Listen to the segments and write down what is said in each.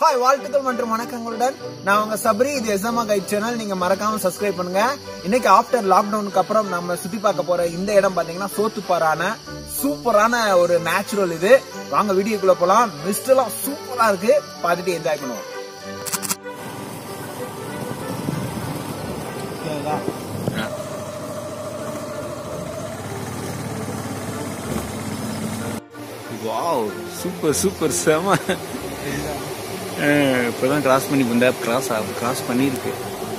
hi வாழ்த்துக்கள் மற்றும் வணக்கங்களுடன் நான் உங்க சபரி இது எஸ்எம்ஆ கைட் சேனல் நீங்க மறக்காம சப்ஸ்கிரைப் பண்ணுங்க இன்னைக்கு ஆஃப்டர் லாக்டவுனுக்கு அப்புறம் நம்ம சுத்தி பார்க்க போற இந்த இடம் பாத்தீங்கன்னா சோத்துப்பாறான சூப்பரான ஒரு நேச்சுரல் இது வாங்க வீடியோக்குள்ள போலாம் மிஸ்ட் எல்லாம் சூப்பரா இருக்கு பார்த்துட்டு என்ஜாய் பண்ணுவோம் வாவ் சூப்பர் சூப்பர் செம அஹ், இப்பதான் கிராஸ் பண்ணி வந்த கிராஸ் கிராஸ் பண்ணியிருக்கு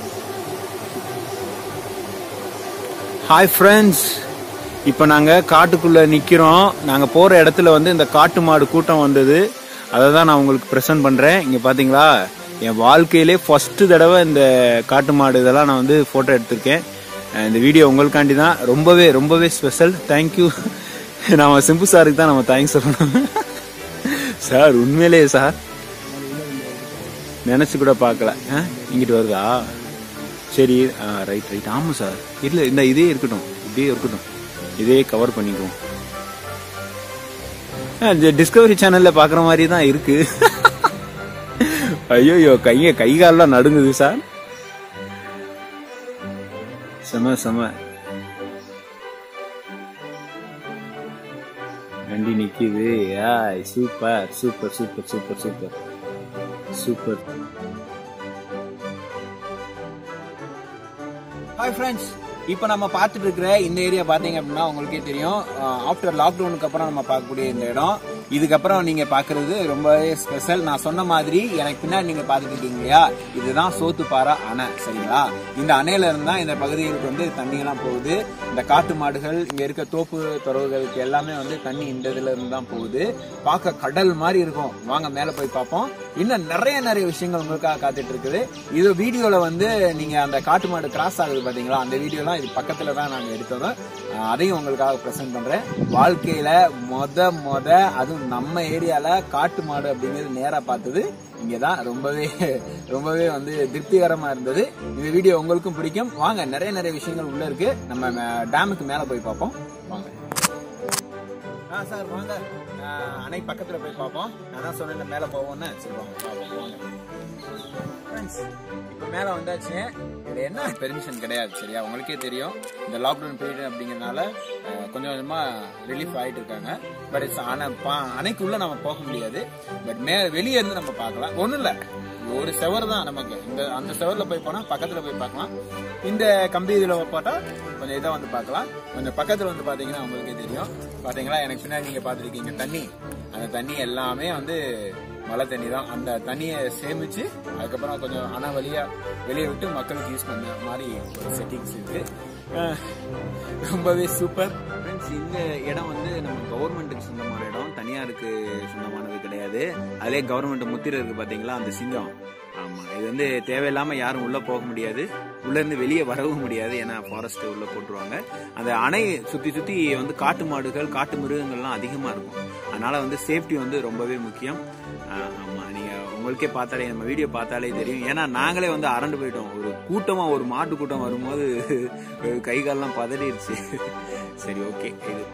ஹாய் ஃப்ரெண்ட்ஸ் இப்போ நாங்கள் காட்டுக்குள்ளே நிற்கிறோம் நாங்கள் போகிற இடத்துல வந்து இந்த காட்டு மாடு கூட்டம் வந்தது அதை தான் நான் உங்களுக்கு ப்ரெசென்ட் பண்ணுறேன் இங்கே பார்த்தீங்களா என் வாழ்க்கையிலே ஃபஸ்ட்டு தடவை இந்த காட்டு மாடு இதெல்லாம் நான் வந்து ஃபோட்டோ எடுத்திருக்கேன் அஹ், இந்த வீடியோ உங்களுக்காண்டி தான் ரொம்பவே ரொம்பவே ஸ்பெஷல் தேங்க்யூ நம்ம சிம்பு சாருக்கு தான் நம்ம தேங்க்ஸ் சொல்லணும் சார் உண்மையிலேயே சார் நினச்சி கூட பார்க்கல ஆ இங்கிட்டு வருதா சரி ரைட் ரைட் ஆமாம் சார் இல்லை இந்த இதே இருக்கட்டும் இப்படியே இருக்கட்டும் இதே கவர் பண்ணிக்குவோம் ஆ, இந்த டிஸ்கவரி சேனல்ல பார்க்குற மாதிரி தான் இருக்கு ஐயோ கைய கை காலெல்லாம் நடுங்குது சார் செம செம வண்டி நிக்குது ஆய் super super super super super super hi friends இப்போ நம்ம பார்த்துட்டு இருக்கிற இந்த ஏரியா பார்த்தீங்க அப்படின்னா உங்களுக்கே தெரியும் ஆஃப்டர் லாக்டவுனுக்கு அப்புறம் நம்ம பார்க்கக்கூடிய இந்த இடம் இதுக்கப்புறம் நீங்க பார்க்கிறது ரொம்பவே ஸ்பெஷல் நான் சொன்ன மாதிரி எனக்கு பின்னாடி நீங்க பார்த்துட்டு இருக்கீங்க இல்லையா இதுதான் சோத்துப்பாறை அணை சரிங்களா இந்த அணையில இருந்து தான் இந்த பகுதிகளுக்கு வந்து தண்ணியெல்லாம் போகுது இந்த காட்டு மாடுகள் இங்க இருக்க தோப்பு துறவுகளுக்கு எல்லாமே வந்து தண்ணி இந்த இதுல இருந்து தான் போகுது பார்க்க கடல் மாதிரி இருக்கும் வாங்க மேல போய் பார்ப்போம் இன்னும் நிறைய நிறைய விஷயங்கள் உங்களுக்காக காத்துட்டு இருக்குது இது வீடியோல வந்து நீங்க அந்த காட்டு மாடு கிராஸ் ஆகுது பாத்தீங்களா அந்த வீடியோலாம் இது பக்கத்துல தான் நாங்க எடுத்தோம் அஹ் அதையும் உங்களுக்காக பிரசன்ட் பண்றேன் வாழ்க்கையில மொத மொத அதுவும் நம்ம ஏரியால காட்டு மாடு அப்படிங்கிறது நேரா பார்த்தது இங்கதான் ரொம்பவே ரொம்பவே வந்து திருப்திகரமா இருந்தது இந்த வீடியோ உங்களுக்கும் பிடிக்கும் வாங்க நிறைய நிறைய விஷயங்கள் உள்ள இருக்கு நம்ம மே- டேமுக்கு மேல போய் பார்ப்போம் வாங்க ஆ சார் வாங்க ஆஹ் அணை பக்கத்துல போய் பார்ப்போம் நான் தான் சொன்னேன் மேல போவோம்னு சரி வாங்க பார்ப்போம் வாங்க ஃப்ரெண்ட்ஸ் இப்போ மேல வந்தாச்சு இதுல என்ன பெர்மிஷன் கிடையாது சரியா உங்களுக்கே தெரியும் இந்த லாக்டவுன் பீரியட் அப்படிங்கறதுனால அஹ், கொஞ்சம் கொஞ்சமா ரிலீஃப் ஆயிட்டு இருக்காங்க பட் இட்ஸ் அணை பா- அணைக்குள்ள நம்ம போக முடியாது பட் மே வெளியே இருந்து நம்ம பார்க்கலாம் ஒண்ணும் இல்ல ஒரு செவர் தான் நமக்கு இந்த அந்த செவர்ல போய் போனா பக்கத்துல போய் பார்க்கலாம் இந்த கம்பி இதுல போட்டா கொஞ்சம் இதை வந்து பார்க்கலாம் கொஞ்சம் பக்கத்துல வந்து பாத்தீங்கன்னா உங்களுக்கே தெரியும் பாத்தீங்களா எனக்கு பின்னாடி நீங்க பாத்துருக்கீங்க தண்ணி அந்த தண்ணி எல்லாமே வந்து மழை தண்ணி தான் அந்த தண்ணியை சேமிச்சு அதுக்கப்புறம் கொஞ்சம் அணை வழியா வெளியே விட்டு மக்களுக்கு யூஸ் பண்ண மாதிரி ஒரு செட்டிங்ஸ் இருக்கு அஹ் ரொம்பவே சூப்பர் ஃப்ரெண்ட்ஸ் இந்த இடம் வந்து நம்ம கவர்மெண்ட்டுக்கு சொந்தமான இடம் தனியாருக்கு சொந்தமானது கிடையாது அதிலே கவர்மெண்ட் முத்திரை இருக்கு பாத்தீங்களா அந்த சிங்கம் ஆமா இது வந்து தேவையில்லாம யாரும் உள்ள போக முடியாது உள்ள இருந்து வெளியே வரவும் முடியாது ஏன்னா ஃபாரஸ்ட் உள்ள போட்டுருவாங்க அந்த அணை சுத்தி சுத்தி வந்து காட்டு மாடுகள் காட்டு மிருகங்கள்லாம் அதிகமா இருக்கும் அதனால வந்து சேஃப்டி வந்து ரொம்பவே முக்கியம் ஆஹ் ஆமா நீங்க உங்களுக்கே பார்த்தாலே நம்ம வீடியோ பார்த்தாலே தெரியும் ஏன்னா நாங்களே வந்து அரண்டு போயிட்டோம் ஒரு கூட்டமா ஒரு மாட்டு கூட்டம் வரும்போது கை கால்லாம் பதறிடுச்சு சரி ஓகே இது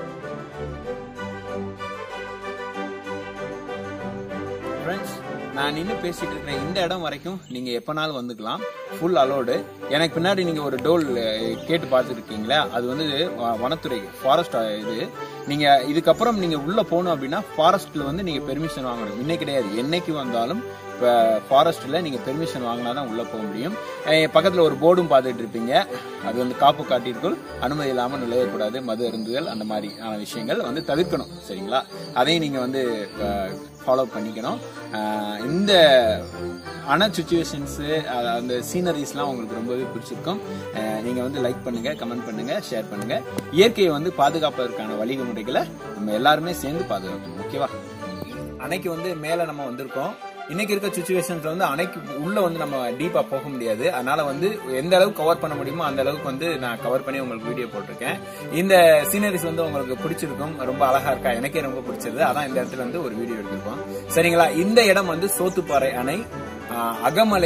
ஃப்ரெண்ட்ஸ் நான் நின்று பேசிட்டு இருக்கிறேன் இந்த இடம் வரைக்கும் நீங்க எப்பனாலும் வந்துக்கலாம் ஃபுல் அலோடு எனக்கு பின்னாடி நீங்க ஒரு டோல் அஹ், கேட்டு பார்த்துருக்கீங்களா அது வந்து வ- வனத்துறை ஃபாரஸ்ட் இது நீங்க இதுக்கப்புறம் நீங்க உள்ள போகணும் அப்படின்னா ஃபாரஸ்ட்ல வந்து நீங்க பெர்மிஷன் வாங்கணும் இன்னைக்கு கிடையாது என்னைக்கு வந்தாலும் இப்போ ஃபாரஸ்ட்ல நீங்க பெர்மிஷன் வாங்கினா தான் உள்ள போக முடியும் அஹ், பக்கத்துல ஒரு போர்டும் பார்த்துட்டு இருப்பீங்க அது வந்து காப்பு காட்டிற்குள் அனுமதி இல்லாமல் நுழையக்கூடாது மது அருந்துதல் அந்த மாதிரியான விஷயங்கள் வந்து தவிர்க்கணும் சரிங்களா அதையும் நீங்க வந்து ஃபாலோ பண்ணிக்கணும் அஹ், இந்த அண சுச்சுவேஷன்ஸு அந்த சீனரிஸ்லாம் உங்களுக்கு ரொம்பவே பிடிச்சிருக்கும் அஹ், நீங்க வந்து லைக் பண்ணுங்க கமெண்ட் பண்ணுங்க ஷேர் பண்ணுங்க இயற்கையை வந்து பாதுகாப்பதற்கான வழிமுறைகளை நம்ம எல்லாருமே சேர்ந்து பாதுகாக்கணும் ஓகேவா அணைக்கு வந்து மேல நம்ம வந்திருக்கோம் இன்னைக்கு இருக்க சுச்சுவேஷன்ஸ்ல வந்து அணைக்கு உள்ள வந்து நம்ம டீப்பா போக முடியாது அதனால வந்து எந்த அளவுக்கு கவர் பண்ண முடியுமோ அந்த அளவுக்கு வந்து நான் கவர் பண்ணி உங்களுக்கு வீடியோ போட்டிருக்கேன் இந்த சீனரிஸ் வந்து உங்களுக்கு பிடிச்சிருக்கும் ரொம்ப அழகா இருக்கா எனக்கே ரொம்ப பிடிச்சது அதான் இந்த இடத்துல வந்து ஒரு வீடியோ எடுத்திருக்கோம் சரிங்களா இந்த இடம் வந்து சோத்துப்பாறை அணை ஆஹ், அகமலை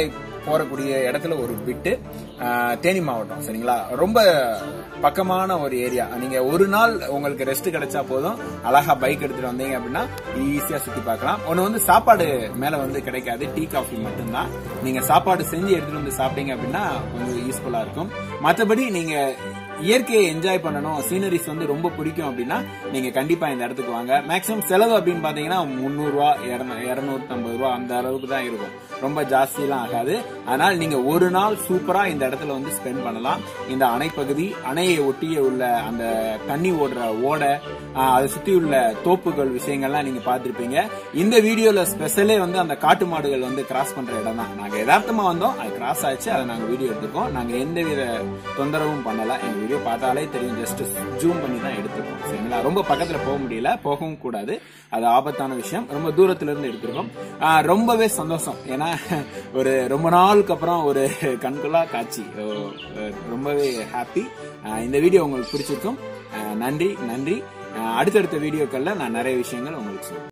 போறக்கூடிய இடத்துல ஒரு பிட்டு ஆஹ், தேனி மாவட்டம் சரிங்களா ரொம்ப பக்கமான ஒரு ஏரியா நீங்க ஒரு நாள் உங்களுக்கு ரெஸ்ட் கிடைச்சா போதும் அழகா பைக் எடுத்துட்டு வந்தீங்க அப்படின்னா ஈஸியா சுத்தி பார்க்கலாம் ஒன்னு வந்து சாப்பாடு மேல வந்து கிடைக்காது டீ காஃபி மட்டும்தான் நீங்க சாப்பாடு செஞ்சு எடுத்துட்டு வந்து சாப்பிட்டீங்க அப்படின்னா கொஞ்சம் யூஸ்ஃபுல்லா இருக்கும் மற்றபடி நீங்க இயற்கையை என்ஜாய் பண்ணணும் சீனரிஸ் வந்து ரொம்ப பிடிக்கும் அப்படின்னா நீங்க கண்டிப்பா இந்த இடத்துக்கு வாங்க மேக்ஸிமம் செலவு அப்படின்னு பாத்தீங்கன்னா முந்நூறு ரூபா இருநூத்தி ஐம்பது ரூபா அந்த அளவுக்கு தான் இருக்கும் ரொம்ப ஜாஸ்தியெல்லாம் ஆகாது அதனால நீங்க ஒரு நாள் சூப்பரா இந்த இடத்துல வந்து ஸ்பெண்ட் பண்ணலாம் இந்த அணைப்பகுதி அணையை ஒட்டிய உள்ள அந்த தண்ணி ஓடுற ஓடை ஆஹ், அதை சுத்தி உள்ள தோப்புகள் விஷயங்கள்லாம் நீங்க பார்த்திருப்பீங்க இந்த வீடியோல ஸ்பெஷலே வந்து அந்த காட்டு மாடுகள் வந்து கிராஸ் பண்ற இடம் தான் நாங்க யதார்த்தமா வந்தோம் அது கிராஸ் ஆச்சு அதை நாங்க வீடியோ எடுத்துக்கோம் நாங்க எந்த வித தொந்தரவும் பண்ணல எங்க வீடியோ பார்த்தாலே தெரியும் ஜஸ்ட் ஜூம் பண்ணி தான் எடுத்துருக்கோம் சரிங்களா ரொம்ப பக்கத்துல போக முடியல போகவும் கூடாது அது ஆபத்தான விஷயம் ரொம்ப தூரத்துல இருந்து எடுத்திருக்கோம் ஆஹ், ரொம்பவே சந்தோஷம் ஏன்னா ஒரு ரொம்ப நாளுக்கு அப்புறம் ஒரு கண்கொள்ளா காட்சி ஓ, அஹ், ரொம்பவே ஹாப்பி இந்த வீடியோ உங்களுக்கு பிடிச்சிருக்கும் ஆஹ், நன்றி நன்றி ஆஹ், அடுத்தடுத்த வீடியோக்கள்ல நான் நிறைய விஷயங்கள் உங்களுக்கு சொல்றேன்